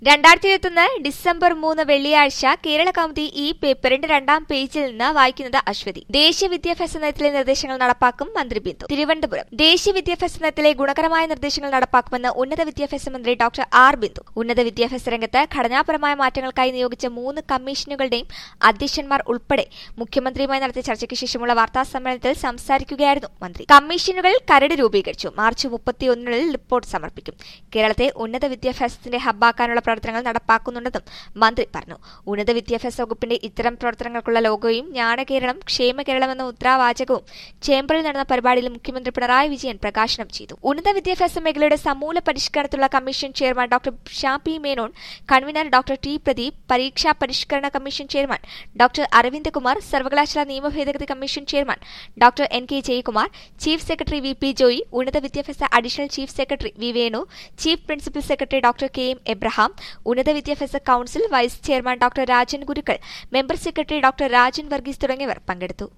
രണ്ടായിരത്തി ഇരുപത്തൊന്ന് ഡിസംബർ മൂന്ന് വെള്ളിയാഴ്ച കേരള കൗമുദി ഈ പേപ്പറിന്റെ രണ്ടാം പേജിൽ നിന്ന് വായിക്കുന്നത് അശ്വതി ദേശീയ വിദ്യാഭ്യാസ നയത്തിലെ നിർദ്ദേശങ്ങൾ നടപ്പാക്കും മന്ത്രി ബിന്ദു തിരുവനന്തപുരം ദേശീയ വിദ്യാഭ്യാസ നയത്തിലെ ഗുണകരമായ നിർദ്ദേശങ്ങൾ നടപ്പാക്കുമെന്ന് ഉന്നത വിദ്യാഭ്യാസ മന്ത്രി ഡോക്ടർ ആർ ബിന്ദു ഉന്നത വിദ്യാഭ്യാസ രംഗത്ത് ഘടനാപരമായ മാറ്റങ്ങൾക്കായി നിയോഗിച്ച മൂന്ന് കമ്മീഷനുകളുടെയും അധ്യക്ഷന്മാർ ഉൾപ്പെടെ മുഖ്യമന്ത്രിയുമായി നടത്തിയ ചർച്ചയ്ക്ക് ശേഷമുള്ള വാർത്താ സമ്മേളനത്തിൽ സംസാരിക്കുകയായിരുന്നു മന്ത്രി കമ്മീഷനുകൾ കരട് രൂപീകരിച്ചു മാർച്ച് മുപ്പത്തിയൊന്നിനുള്ളിൽ റിപ്പോർട്ട് സമർപ്പിക്കും കേരളത്തെ ഉന്നത വിദ്യാഭ്യാസത്തിന്റെ ഹബ്ബാക്കാനുള്ള പ്രവർത്തനങ്ങൾ നടപ്പാക്കുന്നുണ്ടെന്നും മന്ത്രി പറഞ്ഞു ഉന്നത വിദ്യാഭ്യാസ വകുപ്പിന്റെ ഇത്തരം പ്രവർത്തനങ്ങൾക്കുള്ള ലോഗോയും ജ്ഞാനകേരളം ക്ഷേമകേരളം എന്ന മുദ്രാവാചകവും ചേംബറിൽ നടന്ന പരിപാടിയിൽ മുഖ്യമന്ത്രി പിണറായി വിജയൻ പ്രകാശനം ചെയ്തു ഉന്നത വിദ്യാഭ്യാസ മേഖലയുടെ സമൂല പരിഷ്കരണത്തിലുള്ള commission chairman doctor Shafi Menon convener doctor T Pradeep പരീക്ഷാ പരിഷ്കരണ കമ്മീഷൻ ചെയർമാൻ ഡോക്ടർ അരവിന്ദകുമാർ സർവകലാശാല നിയമ ഭേദഗതി commission chairman doctor N K Jayakumar chief secretary V P Joy ഉന്നത വിദ്യാഭ്യാസ additional chief secretary V Venu chief principal secretary doctor K M Abraham ഉന്നത വിദ്യാഭ്യാസ council vice chairman doctor Rajan Gurukkal member secretary doctor Rajan Varghese തുടങ്ങിയവർ പങ്കെടുത്തു